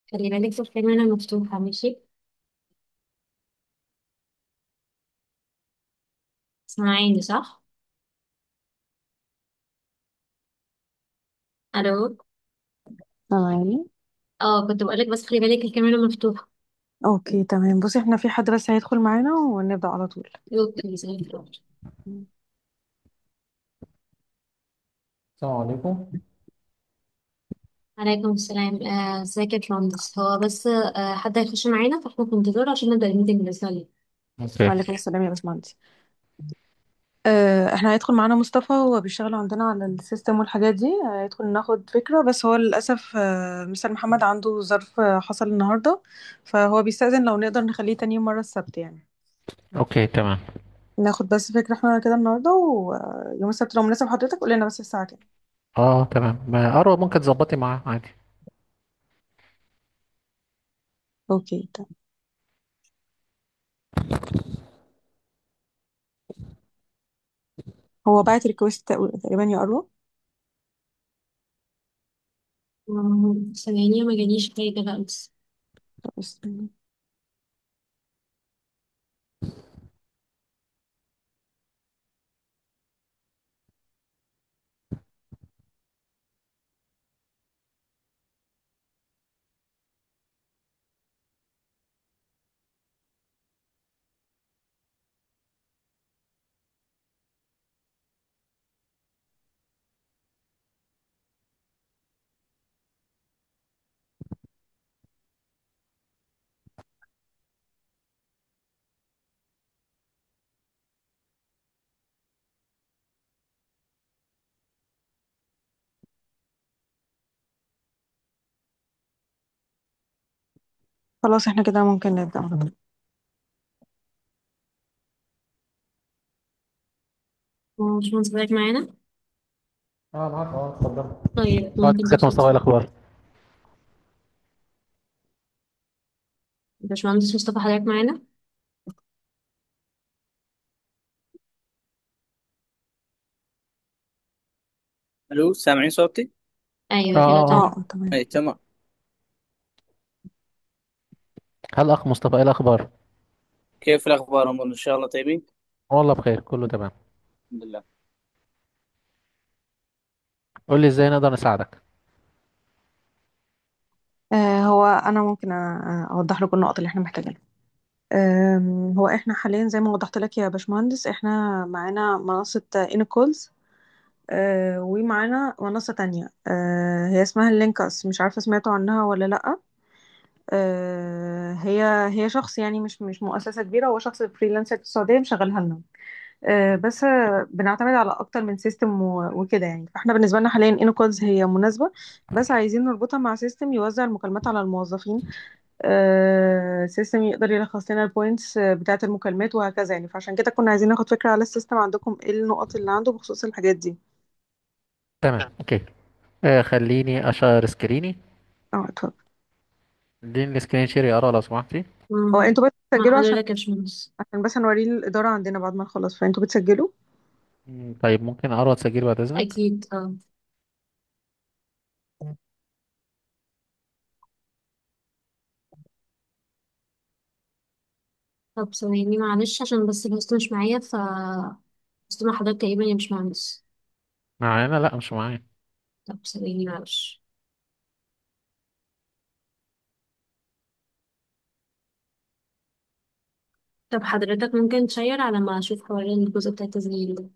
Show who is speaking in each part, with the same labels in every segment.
Speaker 1: خلي بالك الكاميرا مفتوحة ماشي اسمعيني صح؟ الو
Speaker 2: تمام
Speaker 1: اه كنت بقولك بس خلي بالك الكاميرا مفتوحة
Speaker 2: اوكي تمام بصي احنا في حد بس هيدخل معانا ونبدأ على طول
Speaker 1: اوكي زي الفل
Speaker 3: السلام عليكم
Speaker 1: عليكم السلام آه، ازيك يا باشمهندس هو بس آه، حد هيخش معانا فاحنا في انتظار عشان نبدأ الميتنج بإذن الله
Speaker 3: اوكي
Speaker 2: وعليكم السلام يا باشمهندس اه احنا هيدخل معانا مصطفى هو بيشتغل عندنا على السيستم والحاجات دي هيدخل ناخد فكرة بس هو للأسف آه، مستر محمد عنده ظرف آه، حصل النهاردة فهو بيستأذن لو نقدر نخليه تاني مرة السبت يعني
Speaker 3: اوكي تمام
Speaker 2: ناخد بس فكرة احنا كده النهاردة ويوم السبت لو مناسب حضرتك قول لنا بس الساعة كام
Speaker 3: اه تمام ما اروى ممكن تظبطي معاه عادي
Speaker 2: اوكي تمام هو بعت ريكوست تقريبا يا أروى
Speaker 1: آه، ثواني ما جاليش حاجة لا بس
Speaker 2: طب استنى. خلاص احنا كده ممكن نبدأ على طول
Speaker 1: آه، مش مناسبك معانا
Speaker 3: اه معاك اه اتفضل
Speaker 1: طيب
Speaker 3: اه
Speaker 1: ممكن
Speaker 3: ازيك يا مصطفى ايه
Speaker 1: تدخل
Speaker 3: الاخبار
Speaker 1: باشمهندس مصطفى حضرتك معانا
Speaker 4: الو سامعين صوتي؟
Speaker 3: اه
Speaker 1: ايوه كده
Speaker 3: اه
Speaker 2: اه
Speaker 3: اه
Speaker 1: تمام
Speaker 2: اه تمام
Speaker 4: اي تمام
Speaker 3: هل اخ مصطفى ايه الاخبار
Speaker 4: كيف الاخبار امور ان شاء الله طيبين؟
Speaker 3: والله بخير كله تمام
Speaker 4: الحمد لله
Speaker 3: قول لي ازاي نقدر نساعدك
Speaker 2: آه هو انا ممكن أ- اوضح لكم النقط اللي احنا محتاجينها آم، هو احنا حاليا زي ما وضحت لك يا باشمهندس احنا معانا منصة انكولز آه ومعانا منصة تانية آه هي اسمها اللينكس مش عارفة سمعتوا عنها ولا لأ آه هي هي شخص يعني مش مش مؤسسة كبيرة هو شخص فريلانسر في السعودية مشغلها لنا آه، بس آه، بنعتمد على اكتر من سيستم وكده يعني فاحنا بالنسبه لنا حاليا انوكولز هي مناسبه بس عايزين نربطها مع سيستم يوزع المكالمات على الموظفين آه، سيستم يقدر يلخص لنا البوينتس بتاعه المكالمات وهكذا يعني فعشان كده كنا عايزين ناخد فكره على السيستم عندكم ايه النقط اللي عنده بخصوص الحاجات دي
Speaker 3: تمام اوكي آه خليني اشير سكريني
Speaker 2: اه اتفضل
Speaker 3: اديني السكرين شير يا اروى لو سمحتي
Speaker 2: هو
Speaker 1: مم.
Speaker 2: انتوا بس
Speaker 1: مع
Speaker 2: بتسجلوا عشان
Speaker 1: حضرتك يا باشمهندس
Speaker 2: عشان بس نوريه الاداره عندنا بعد ما نخلص فانتوا بتسجلوا
Speaker 3: مم، طيب ممكن اروى تسجلي بعد اذنك
Speaker 1: اكيد اه طب ثواني معلش عشان بس الهوست مش معايا ف هوست مع حضرتك تقريبا يا باشمهندس
Speaker 3: معانا لا مش معايا
Speaker 1: طب ثواني معلش طب حضرتك ممكن تشير على ما اشوف حوار الجزء بتاع التسجيل ده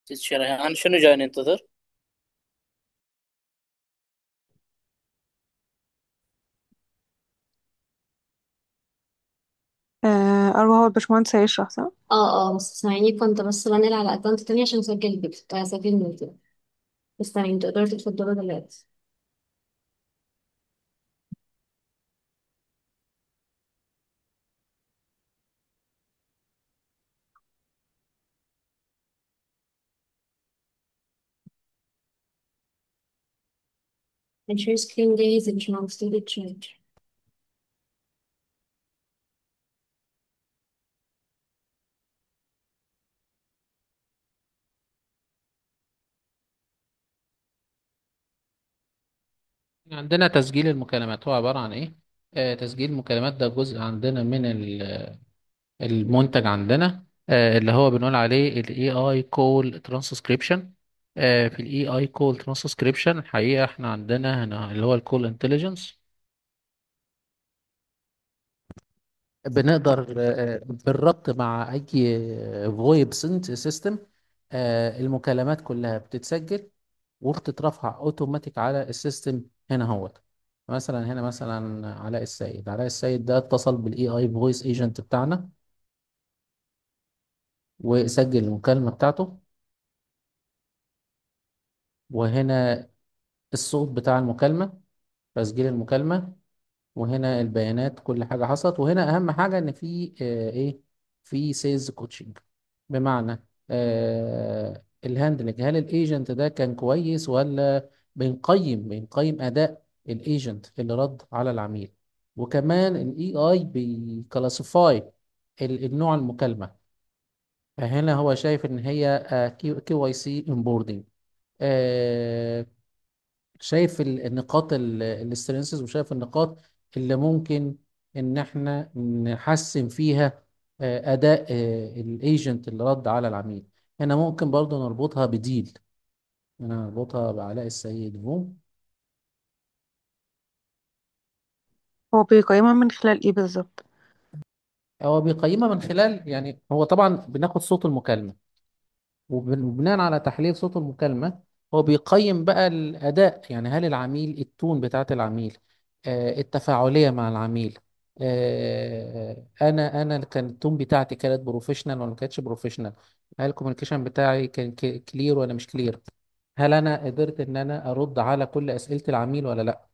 Speaker 4: ست شريهان شنو جاي ننتظر؟
Speaker 2: آه أروى هو الباشمهندس هيشرح صح؟
Speaker 1: اه اه بس ثواني كنت بس بنقل على اكونت تاني عشان اسجل الفيديو كنت هسجل الفيديو بس ثواني تقدروا تتفضلوا دلوقتي ensure screen days ensure student change
Speaker 3: عندنا تسجيل المكالمات هو عبارة عن إيه؟ آه تسجيل المكالمات ده جزء عندنا من ال- المنتج عندنا آه اللي هو بنقول عليه ال AI Call Transcription آه في ال AI Call Transcription الحقيقة احنا عندنا هنا اللي هو ال Call Intelligence بنقدر آه، بالربط مع اي فويب سيستم المكالمات كلها بتتسجل وبتترفع اوتوماتيك على السيستم هنا هوت مثلا هنا مثلا علاء السيد علاء السيد ده اتصل بالاي اي فويس ايجنت بتاعنا وسجل المكالمة بتاعته وهنا الصوت بتاع المكالمة تسجيل المكالمة وهنا البيانات كل حاجة حصلت وهنا أهم حاجة إن في آه إيه في سيلز كوتشنج بمعنى آه الهاندلنج هل الايجنت ده كان كويس ولا بنقيم بنقيم أداء الايجنت اللي رد على العميل وكمان الاي اي بيكلاسيفاي النوع المكالمة فهنا هو شايف إن هي كي واي سي امبوردنج شايف ال- النقاط الاسترنسز وشايف النقاط اللي ممكن ان احنا نحسن فيها آه، اداء الايجنت اللي رد على العميل هنا ممكن برضو نربطها بديل هنا نربطها بعلاء السيد فوم
Speaker 2: هو بيقيمها من خلال ايه بالظبط؟
Speaker 3: هو بيقيمها من خلال يعني هو طبعا بناخد صوت المكالمة وبن- وبناء على تحليل صوت المكالمة هو بيقيم بقى الأداء يعني هل العميل التون بتاعت العميل آه، التفاعلية مع العميل آه، أنا أنا كان التون بتاعتي كانت بروفيشنال ولا ما كانتش بروفيشنال هل الكوميونيكيشن بتاعي كان كلير ولا مش كلير هل أنا قدرت إن أنا أرد على كل أسئلة العميل ولا لأ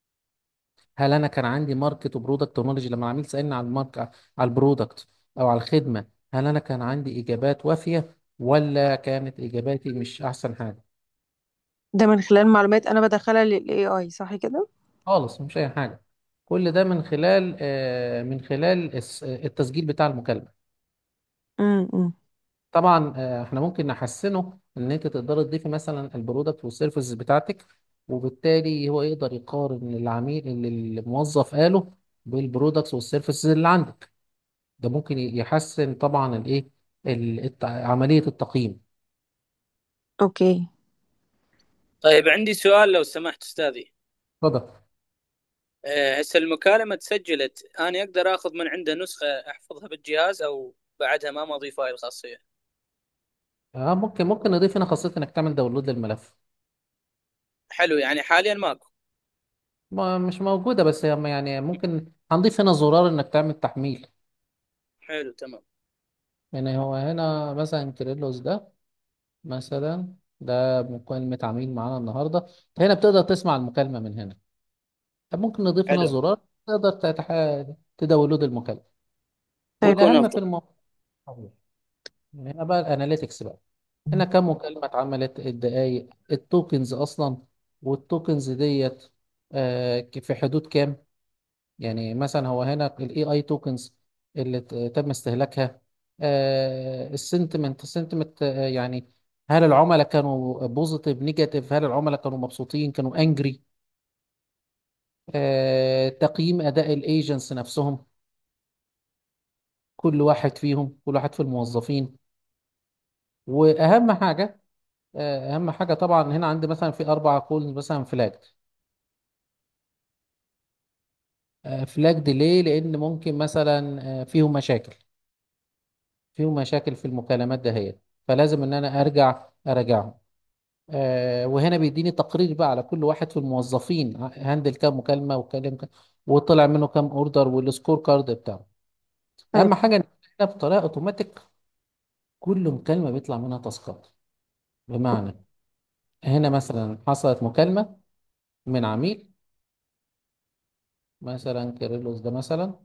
Speaker 3: هل انا كان عندي ماركت وبرودكت نولوجي لما العميل سالني على المارك على البرودكت او على الخدمه هل انا كان عندي اجابات وافيه ولا كانت اجاباتي مش احسن حاجه
Speaker 2: ده من خلال معلومات انا بدخلها لل AI صح كده؟
Speaker 3: خالص مش اي حاجه كل ده من خلال آه، من خلال الس- التسجيل بتاع المكالمه
Speaker 2: امم
Speaker 3: طبعا آه، احنا ممكن نحسنه ان انت تقدر تضيفي مثلا البرودكت والسيرفيسز بتاعتك وبالتالي هو يقدر يقارن العميل اللي الموظف قاله بالبرودكتس والسيرفيسز اللي عندك ده ممكن يحسن طبعا الايه ال- الت- عملية التقييم
Speaker 2: اوكي
Speaker 4: طيب عندي سؤال لو سمحت استاذي
Speaker 3: اتفضل
Speaker 4: آه، هسه المكالمة تسجلت أنا أقدر آخذ من عنده نسخة أحفظها بالجهاز أو بعدها ما ماضي فايل خاصية
Speaker 3: اه ممكن ممكن نضيف هنا خاصية انك تعمل داونلود للملف
Speaker 4: حلو يعني حاليا ماكو
Speaker 3: ما مش موجودة بس هي يعني ممكن هنضيف هنا زرار انك تعمل تحميل
Speaker 4: حلو تمام
Speaker 3: يعني هو هنا مثلا كيرلس ده مثلا ده مكالمة عميل معانا النهاردة هنا بتقدر تسمع المكالمة من هنا طب ممكن نضيف هنا
Speaker 4: حلو
Speaker 3: زرار تقدر تتح... تداونلود المكالمة
Speaker 2: طيب
Speaker 4: ويكون
Speaker 3: والأهم في
Speaker 4: أفضل
Speaker 3: الموضوع هنا بقى الاناليتكس بقى هنا كم مكالمة اتعملت الدقايق التوكنز أصلا والتوكنز ديت آه، في حدود كام يعني مثلا هو هنا الاي اي توكنز اللي ت- تم استهلاكها السنتمنت السنتمنت يعني هل العملاء كانوا بوزيتيف نيجاتيف هل العملاء كانوا مبسوطين كانوا انجري تقييم أداء الايجنتس نفسهم كل واحد فيهم كل واحد في الموظفين وأهم حاجة آه، أهم حاجة طبعا هنا عندي مثلا في أربع كولز مثلا فلاج فلاج ديلي لان ممكن مثلا آه، فيهم مشاكل فيهم مشاكل في المكالمات دهيت فلازم ان انا ارجع اراجعهم آه وهنا بيديني تقرير بقى على كل واحد في الموظفين هندل كام مكالمه وكلم كام وطلع منه كام اوردر والسكور كارد بتاعه
Speaker 2: طيب
Speaker 3: اهم حاجه ان احنا بطريقه اوتوماتيك كل مكالمه بيطلع منها تاسكات بمعنى هنا مثلا حصلت مكالمه من عميل مثلا كيرلس ده مثلا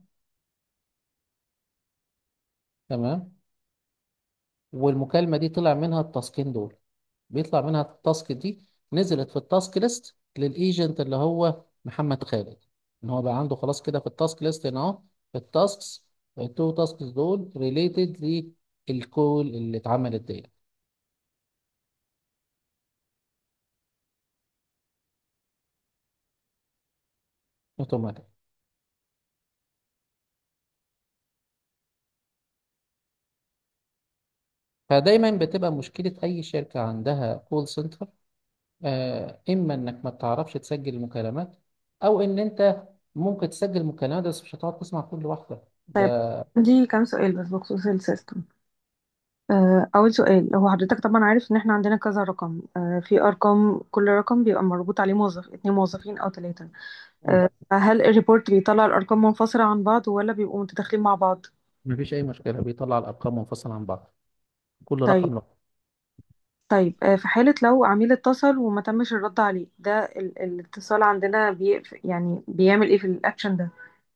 Speaker 3: تمام والمكالمه دي طلع منها التاسكين دول بيطلع منها التاسك دي نزلت في التاسك ليست للايجنت اللي هو محمد خالد ان هو بقى عنده خلاص كده في التاسك ليست هنا اهو في التاسكس التو تاسكس دول ريليتد للكول اللي اتعملت دي اوتوماتيك فدايما بتبقى مشكلة أي شركة عندها كول سنتر آه إما إنك ما بتعرفش تسجل المكالمات أو إن أنت ممكن تسجل مكالمات بس مش هتقعد تسمع كل واحدة
Speaker 2: طيب
Speaker 3: ده
Speaker 2: دي كام سؤال بس بخصوص السيستم آه، أول سؤال هو حضرتك طبعا عارف إن احنا عندنا كذا رقم آه، في أرقام كل رقم بيبقى مربوط عليه موظف اتنين موظفين أو تلاتة
Speaker 3: مم.
Speaker 2: آه، هل الريبورت بيطلع الأرقام منفصلة عن بعض ولا بيبقوا متداخلين مع بعض؟
Speaker 3: مفيش أي مشكلة بيطلع الأرقام منفصلة عن بعض كل
Speaker 2: طيب
Speaker 3: رقم له
Speaker 2: طيب آه، في حالة لو عميل اتصل وما تمش الرد عليه ده ال الاتصال عندنا بي يعني بيعمل ايه في الأكشن ده؟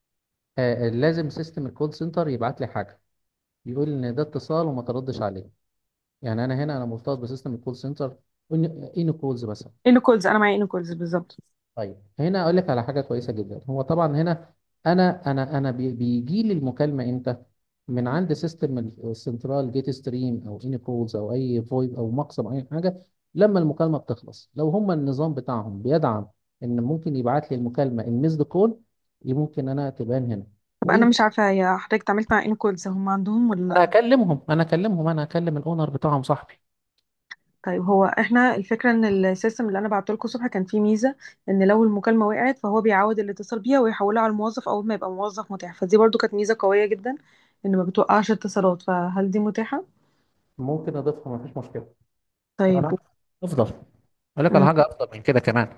Speaker 3: آه لازم سيستم الكول سنتر يبعت لي حاجة يقول إن ده اتصال وما تردش عليه يعني أنا هنا أنا مرتبط بسيستم الكول سنتر إن كولز مثلا
Speaker 2: انوكولز أنا معايا انوكولز بالظبط
Speaker 3: طيب هنا اقول لك على حاجه كويسه جدا هو طبعا هنا انا انا انا بي- بيجي لي المكالمه امتى من عند سيستم السنترال جيت ستريم او اني كولز او اي فويب او مقسم اي حاجه لما المكالمه بتخلص لو هم النظام بتاعهم بيدعم ان ممكن يبعت لي المكالمه الميسد كول ممكن انا تبان هنا
Speaker 2: طب أنا مش عارفة يا حضرتك اتعاملت مع انوكولز هم عندهم ولا
Speaker 3: انا
Speaker 2: لأ؟
Speaker 3: هكلمهم انا هكلمهم انا هكلم الاونر بتاعهم صاحبي
Speaker 2: طيب هو احنا الفكرة ان السيستم اللي انا بعته لكم الصبح كان فيه ميزة ان لو المكالمة وقعت فهو بيعود الاتصال بيها ويحولها على الموظف اول ما يبقى موظف متاح فدي برضو كانت ميزة قوية جدا ان ما بتوقعش اتصالات فهل دي متاحة؟
Speaker 3: ممكن اضيفها مفيش مشكله
Speaker 2: طيب
Speaker 3: انا افضل اقول لك على
Speaker 2: مم.
Speaker 3: حاجه افضل من كده كمان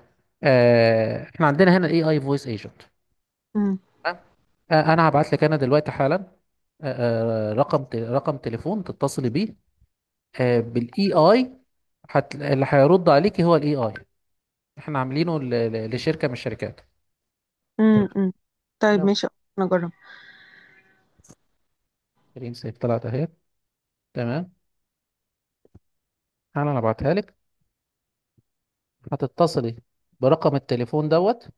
Speaker 3: آه احنا عندنا هنا الاي اي فويس ايجنت
Speaker 2: مم.
Speaker 3: انا هبعت لك انا دلوقتي حالا آه، آه، رقم ت- رقم تليفون تتصلي بيه بالاي اي هت... اللي هيرد عليكي هو الاي اي احنا عاملينه ل... ل- لشركه من الشركات
Speaker 2: مم. مم. طيب
Speaker 3: لو
Speaker 2: ماشي نجرب
Speaker 3: سكرين سيف طلعت اهي تمام انا هبعتها لك هتتصلي برقم التليفون دوت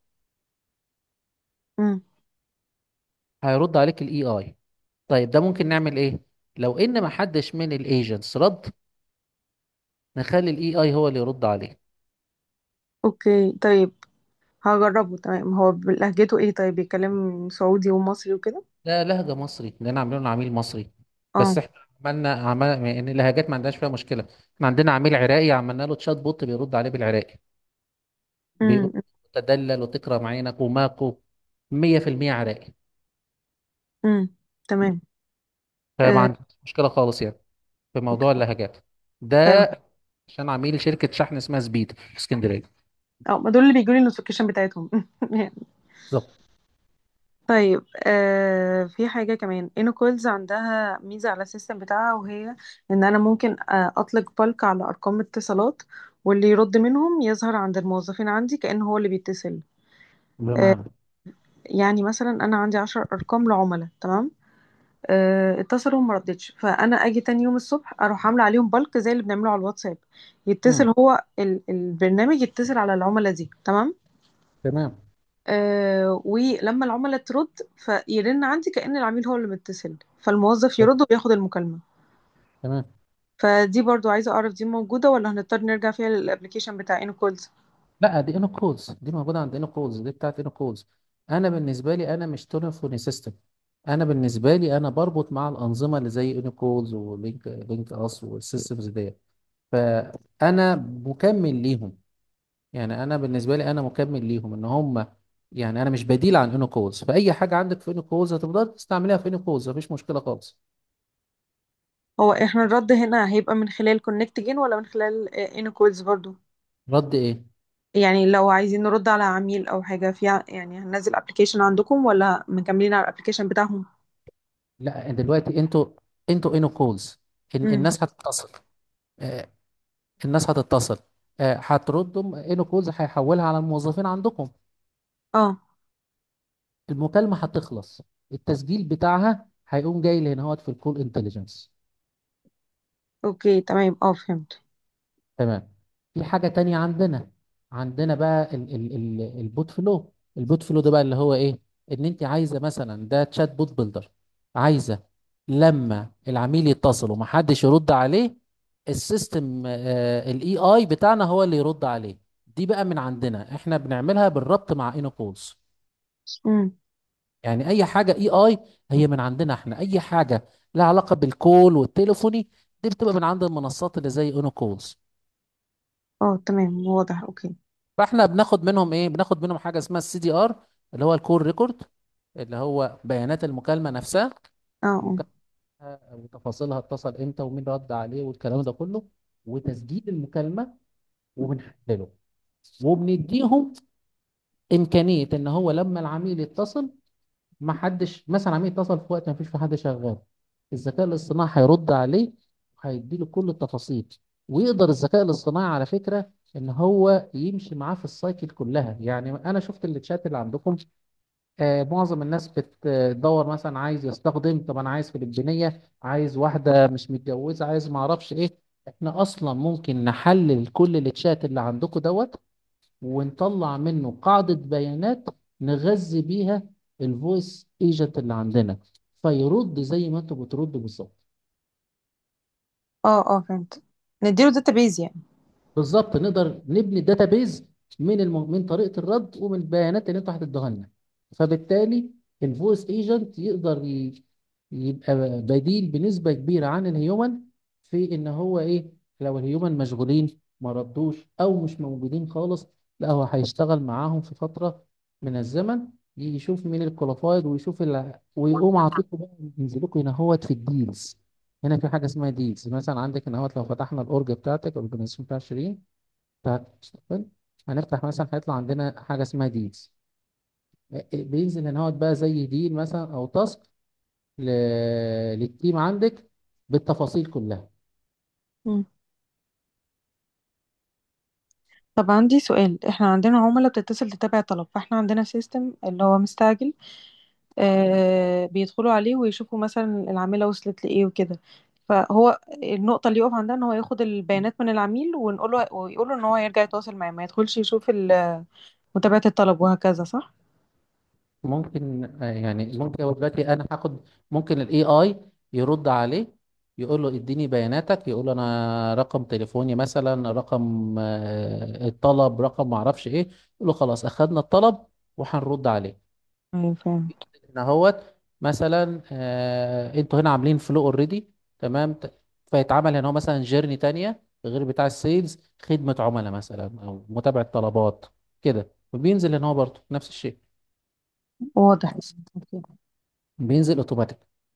Speaker 2: مم.
Speaker 3: هيرد عليك الاي اي طيب ده ممكن نعمل ايه لو ان ما حدش من الايجنتس رد نخلي الاي اي هو اللي يرد عليه
Speaker 2: اوكي طيب هجربه تمام هو بلهجته ايه طيب بيتكلم سعودي ومصري وكده
Speaker 3: ده لهجة مصري لأن عاملين عميل مصري بس
Speaker 2: اه
Speaker 3: احنا عملنا عمل يعني اللهجات ما عندناش فيها مشكلة احنا عندنا عميل عراقي عملنا له تشات بوت بيرد عليه بالعراقي بيقول
Speaker 2: مم.
Speaker 3: تدلل وتكرم عينك وماكو 100% عراقي
Speaker 2: مم. تمام
Speaker 3: فما
Speaker 2: آه.
Speaker 3: عندناش مشكلة خالص يعني في موضوع
Speaker 2: اوكي
Speaker 3: اللهجات ده
Speaker 2: طيب
Speaker 3: عشان عميل شركة شحن اسمها سبيد في اسكندرية
Speaker 2: اه ما دول اللي بيجوا لي النوتيفيكيشن بتاعتهم
Speaker 3: بالظبط
Speaker 2: طيب آه في حاجة كمان انوكولز عندها ميزة على السيستم بتاعها وهي ان انا ممكن آه اطلق بالك على ارقام اتصالات واللي يرد منهم يظهر عند الموظفين عندي كأنه هو اللي بيتصل آه
Speaker 3: بمعنى
Speaker 2: يعني مثلا انا عندي عشر ارقام لعملاء تمام آه اتصلوا وما ردتش فانا اجي تاني يوم الصبح اروح عاملة عليهم بالك زي اللي بنعمله على الواتساب
Speaker 3: مم.
Speaker 2: يتصل هو ال البرنامج يتصل على العملاء دي تمام
Speaker 3: تمام
Speaker 2: آه ولما العملاء ترد فيرن عندي كأن العميل هو اللي متصل فالموظف يرد وياخد المكالمة
Speaker 3: تمام
Speaker 2: فدي برضو عايزة أعرف دي موجودة ولا هنضطر نرجع فيها للأبليكيشن بتاع إنو كولز
Speaker 3: لا دي انو كولز دي موجودة عند انو كولز دي بتاعت انو كولز انا بالنسبة لي انا مش تليفوني سيستم انا بالنسبه لي انا بربط مع الانظمه اللي زي اونيكولز ولينك لينك اس والسيستمز دي فانا مكمل ليهم يعني انا بالنسبه لي انا مكمل ليهم ان هم يعني انا مش بديل عن اونيكولز فاي حاجه عندك في اونيكولز هتقدر تستعملها في اونيكولز مفيش مشكله خالص
Speaker 2: هو احنا الرد هنا هيبقى من خلال كونكت جين ولا من خلال ان كولز برضو
Speaker 3: رد ايه
Speaker 2: يعني لو عايزين نرد على عميل او حاجه فيها يعني هننزل ابلكيشن عندكم ولا مكملين على الابلكيشن بتاعهم
Speaker 3: لا دلوقتي انتوا انتوا انو كولز
Speaker 2: امم
Speaker 3: الناس هتتصل آه، الناس هتتصل آه، هتردوا انو كولز هيحولها على الموظفين عندكم
Speaker 2: اه
Speaker 3: المكالمة هتخلص التسجيل بتاعها هيقوم جاي لهنا هوت في الكول انتليجنس
Speaker 2: اوكي تمام اه فهمت
Speaker 3: تمام في حاجة تانية عندنا عندنا بقى ال ال ال البوت فلو البوت فلو ده بقى اللي هو ايه ان انت عايزة مثلا ده تشات بوت بيلدر عايزة لما العميل يتصل ومحدش يرد عليه السيستم الاي اي بتاعنا هو اللي يرد عليه دي بقى من عندنا احنا بنعملها بالربط مع انو كولز
Speaker 2: امم
Speaker 3: يعني اي حاجة اي اي هي من عندنا احنا اي حاجة لها علاقة بالكول والتليفوني دي بتبقى من عند المنصات اللي زي انو كولز
Speaker 2: اه تمام واضح اوكي
Speaker 3: فاحنا بناخد منهم ايه بناخد منهم حاجه اسمها السي دي ار اللي هو الكول ريكورد اللي هو بيانات المكالمه نفسها
Speaker 2: اه اه
Speaker 3: المكالمه وتفاصيلها اتصل امتى ومين رد عليه والكلام ده كله وتسجيل المكالمه وبنحلله وبنديهم امكانيه ان هو لما العميل يتصل ما حدش مثلا عميل اتصل في وقت ما فيش في حد شغال الذكاء الاصطناعي هيرد عليه وهيديله كل التفاصيل ويقدر الذكاء الاصطناعي على فكرة ان هو يمشي معاه في السايكل كلها يعني انا شفت التشات اللي عندكم آه معظم الناس بتدور مثلا عايز يستخدم طب انا عايز فلبينية عايز واحدة مش متجوزة عايز ما اعرفش ايه احنا اصلا ممكن نحلل كل التشات اللي عندكم دوت ونطلع منه قاعدة بيانات نغذي بيها الفويس ايجنت اللي عندنا فيرد زي ما انتوا بتردوا بالظبط
Speaker 2: اه اه فهمت نديله داتابيز يعني
Speaker 3: بالظبط نقدر نبني داتابيز من الم... من طريقة الرد ومن البيانات اللي انتوا هتدوها لنا فبالتالي الفويس ايجنت يقدر ي... يبقى بديل بنسبة كبيرة عن الهيومن في ان هو ايه لو الهيومن مشغولين ما ردوش او مش موجودين خالص لا هو هيشتغل معاهم في فترة من الزمن يشوف مين الكواليفايد ويشوف ال... ويقوم عاطيكم بقى ينزل لكم هنا هوت في الديلز هنا في حاجة اسمها ديلز مثلا عندك هنا هوت لو فتحنا الاورج بتاعتك الاورجنايزيشن بتاع شيرين بتاعت مستقبل هنفتح مثلا هيطلع عندنا حاجة اسمها ديلز بينزل هنا هوت بقى زي ديل مثلا او تاسك ل... للتيم عندك بالتفاصيل كلها
Speaker 2: مم. طب عندي سؤال احنا عندنا عملاء بتتصل تتابع طلب فاحنا عندنا سيستم اللي هو مستعجل آه بيدخلوا عليه ويشوفوا مثلا العميلة وصلت لإيه وكده فهو النقطة اللي يقف عندها ان هو ياخد البيانات من العميل ونقول له ويقول له ان هو يرجع يتواصل معاه ما يدخلش يشوف ال- متابعة الطلب وهكذا صح؟
Speaker 3: ممكن آه، يعني ممكن هو دلوقتي انا هاخد ممكن الاي اي يرد عليه يقول له اديني بياناتك يقول له انا رقم تليفوني مثلا رقم آه، الطلب رقم ما اعرفش ايه يقول له خلاص اخدنا الطلب وهنرد عليه
Speaker 2: ايوه فهمت
Speaker 3: هنا هوت مثلا آه انتوا هنا عاملين فلو اوريدي تمام ت- فيتعمل هنا هو مثلا جيرني تانية غير بتاع السيلز خدمة عملاء مثلا او متابعة طلبات كده وبينزل هنا هو برضه نفس الشيء
Speaker 2: واضح اوكي
Speaker 3: بينزل اوتوماتيك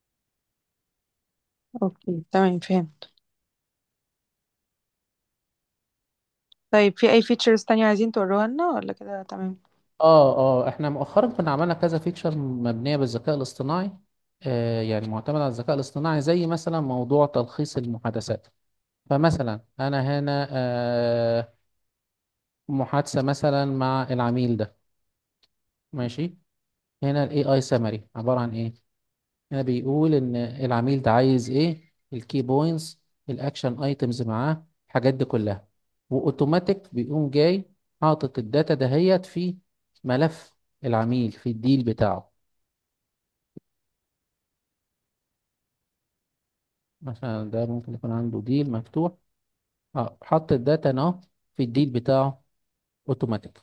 Speaker 2: اوكي تمام فهمت طيب في اي فيتشرز تانية عايزين توروها لنا ولا كده تمام
Speaker 3: اه اه احنا مؤخرا كنا عملنا كذا فيتشر مبنية بالذكاء الاصطناعي آه يعني معتمد على الذكاء الاصطناعي زي مثلا موضوع تلخيص المحادثات فمثلا انا هنا آه محادثة مثلا مع العميل ده ماشي هنا الاي اي سمري عبارة عن ايه هنا بيقول ان العميل ده عايز ايه الكي بوينتس الاكشن ايتمز معاه الحاجات دي كلها واوتوماتيك بيقوم جاي حاطط الداتا دهيت في ملف العميل في الديل بتاعه مثلا ده ممكن يكون عنده ديل مفتوح اه حط الداتا هنا في الديل بتاعه اوتوماتيك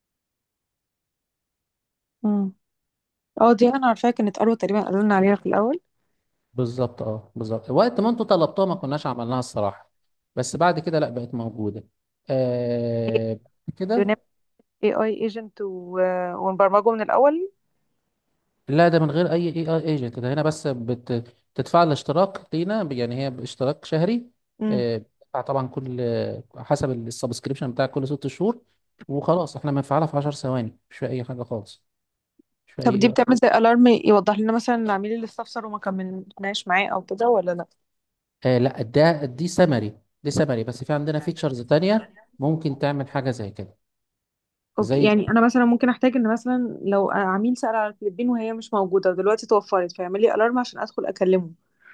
Speaker 2: امم اه دي انا عارفاها كانت اروى تقريبا قالوا لنا عليها في الاول
Speaker 3: بالظبط اه بالظبط وقت ما انتوا طلبتوها ما كناش عملناها الصراحة بس بعد كده لا بقت موجودة آه كده
Speaker 2: برنامج اي اي ايجنت ونبرمجه من الاول
Speaker 3: لا ده من غير اي اي اي ايجنت ده هنا بس بت... بتدفع الاشتراك لينا يعني هي باشتراك شهري
Speaker 2: امم
Speaker 3: آه، بتدفع طبعا كل حسب السبسكريبشن بتاعك كل ست شهور وخلاص احنا بنفعلها في 10 ثواني مش في اي حاجه خالص مش في
Speaker 2: طب دي
Speaker 3: اي
Speaker 2: بتعمل زي الارم يوضح لنا مثلا العميل اللي استفسر وما كملناش معاه او كده ولا لا
Speaker 3: آه لا ده دي سمري دي سمري بس في عندنا فيتشرز تانية ممكن تعمل حاجه زي كده
Speaker 2: اوكي
Speaker 3: زي
Speaker 2: يعني انا مثلا ممكن احتاج ان مثلا لو عميل سأل على الفلبين وهي مش موجودة دلوقتي توفرت فيعمل لي الارم عشان ادخل اكلمه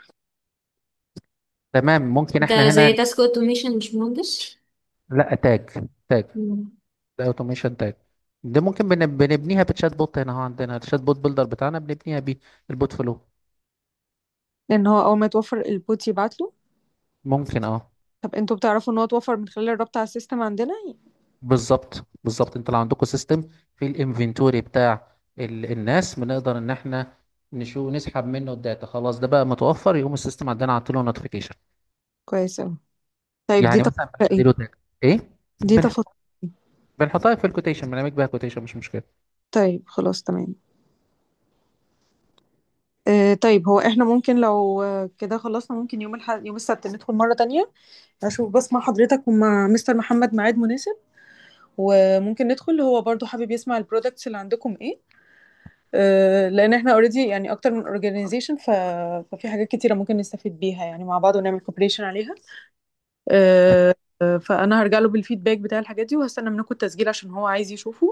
Speaker 3: تمام ممكن
Speaker 1: ده
Speaker 3: احنا
Speaker 1: زي
Speaker 3: هنا
Speaker 1: تاسك اوتوميشن مش مهندس
Speaker 3: لا تاج تاج
Speaker 1: مم.
Speaker 3: ده اوتوميشن تاج ده ممكن بن- بنبنيها بتشات بوت هنا هو عندنا الشات بوت بيلدر بتاعنا بنبنيها بيه البوت فلو
Speaker 2: لان هو اول ما يتوفر البوت يبعت له
Speaker 3: ممكن اه
Speaker 2: طب انتوا بتعرفوا ان هو اتوفر من خلال الربط على السيستم عندنا
Speaker 3: بالظبط بالظبط انت لو عندكم سيستم في الانفنتوري بتاع ال... الناس بنقدر ان احنا نشوف نسحب منه الداتا خلاص ده بقى متوفر يقوم السيستم عندنا عاطله نوتيفيكيشن
Speaker 2: كويس اوي طيب دي
Speaker 3: يعني مثلا
Speaker 2: تفاصيل ايه
Speaker 3: بنديله تاج ايه
Speaker 2: دي
Speaker 3: بنح...
Speaker 2: تفاصيل إيه؟
Speaker 3: بنحطها في الكوتيشن بنعمل بيها كوتيشن مش مشكله
Speaker 2: طيب خلاص تمام آه طيب هو احنا ممكن لو آه، كده خلصنا ممكن يوم الحد يوم السبت ندخل مرة تانية اشوف بس مع حضرتك ومع مستر محمد ميعاد مناسب وممكن ندخل هو برضو حابب يسمع البرودكتس اللي عندكم ايه آه لان احنا اوريدي يعني اكتر من اورجانيزيشن ف... ففي حاجات كتيرة ممكن نستفيد بيها يعني مع بعض ونعمل كوبريشن عليها آه آه، فانا هرجع له بالفيدباك بتاع الحاجات دي وهستنى منكم التسجيل عشان هو عايز يشوفه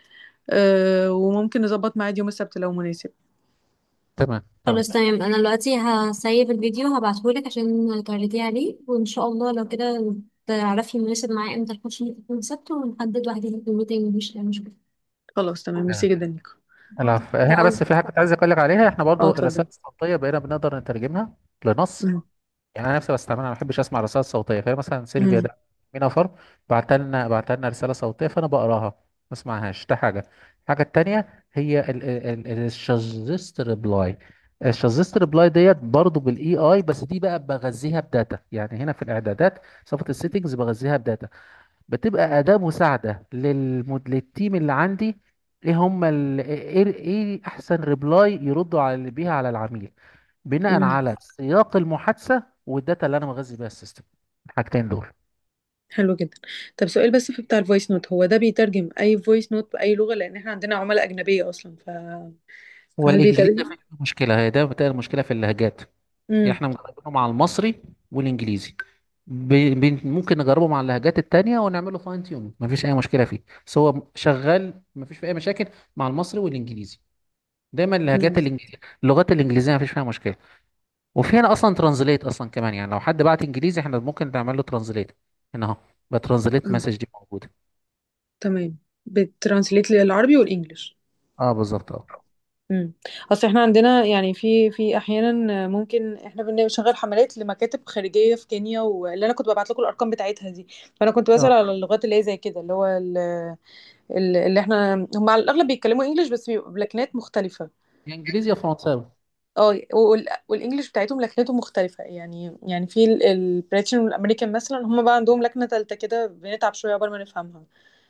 Speaker 2: آه وممكن نظبط ميعاد يوم السبت لو مناسب
Speaker 3: تمام تمام
Speaker 1: خلاص تمام انا دلوقتي هسيب الفيديو هبعتهولك عشان تعرضيه عليه وان شاء الله لو كده تعرفي مناسب معايا امتى نخش يوم السبت ونحدد واحد يجي في الميتنج مفيش اي مشكلة
Speaker 2: خلاص تمام ميرسي جدا ليكم
Speaker 3: العفو هنا بس في حاجه كنت عايز اقول لك عليها احنا
Speaker 2: اه
Speaker 3: برضو
Speaker 2: اتفضل
Speaker 3: الرسائل الصوتيه بقينا بنقدر نترجمها لنص
Speaker 2: مم.
Speaker 3: يعني انا نفسي بستعملها ما بحبش اسمع رسائل صوتيه فهي مثلا سيلفيا
Speaker 2: مم.
Speaker 3: ده مين نفر بعت لنا بعت لنا رساله صوتيه فانا بقراها ما اسمعهاش ده حاجه الحاجه التانيه هي الشازست ريبلاي الشازست ريبلاي ديت برضو بالاي اي بس دي بقى بغذيها بداتا يعني هنا في الاعدادات صفحه السيتنجز بغذيها بداتا بتبقى أداة مساعدة للمد... للتيم اللي عندي ايه هم ال... ايه ايه احسن ريبلاي يردوا على بيها على العميل بناء
Speaker 2: مم.
Speaker 3: على سياق المحادثة والداتا اللي انا مغذي بيها السيستم الحاجتين دول
Speaker 2: حلو جدا طب سؤال بس في بتاع الفويس نوت هو ده بيترجم اي فويس نوت بأي لغة لان احنا عندنا عملاء أجنبية اصلا ف...
Speaker 3: هو
Speaker 2: فهل
Speaker 3: الانجليزي
Speaker 2: بيترجم
Speaker 3: فيه مشكلة هي ده بتاعي المشكلة في اللهجات يعني
Speaker 2: امم
Speaker 3: احنا مجربينه مع المصري والانجليزي ب... ب... ممكن نجربه مع اللهجات التانية ونعمله فاين تيون مفيش اي مشكلة فيه بس هو شغال مفيش فيه اي مشاكل مع المصري والانجليزي دايما اللهجات الانجليزيه اللغات الانجليزيه مفيش فيها مشكله وفي هنا اصلا ترانزليت اصلا كمان يعني لو حد بعت انجليزي احنا ممكن نعمل له ترانزليت هنا اهو بترانزليت
Speaker 2: مم.
Speaker 3: مسج دي موجوده
Speaker 2: تمام بترانسليت للعربي والانجليش
Speaker 3: اه بالظبط اه
Speaker 2: امم اصل احنا عندنا يعني في في احيانا ممكن احنا بنشغل حملات لمكاتب خارجيه في كينيا واللي انا كنت ببعت لكم الارقام بتاعتها دي فانا كنت بسأل
Speaker 3: اه
Speaker 2: على اللغات اللي هي زي كده اللي هو ال- ال- اللي احنا هم على الاغلب بيتكلموا انجليش بس بيبقوا بلكنات مختلفه
Speaker 3: يا انجليزي يا فرنساوي
Speaker 2: اه وال- والانجليش بتاعتهم لكنتهم مختلفه يعني يعني في ال- البريتش والامريكان مثلا هم بقى عندهم لكنه تالته كده بنتعب شويه قبل ما نفهمها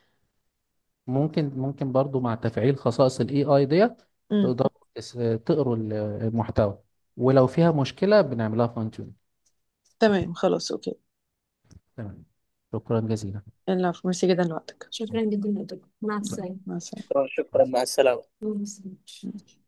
Speaker 3: ممكن ممكن برضو مع تفعيل خصائص الاي اي ديت
Speaker 2: امم
Speaker 3: تقدروا تس- تقروا ال- المحتوى ولو فيها مشكله بنعملها فاين تيون
Speaker 2: تمام خلاص اوكي
Speaker 3: تمام شكرا جزيلا
Speaker 2: العفو ميرسي جدا لوقتك
Speaker 1: شكرا جدا لحضرتك مع السلامة
Speaker 2: مع السلامه
Speaker 4: شكرا مع السلامة
Speaker 1: مع السلامة.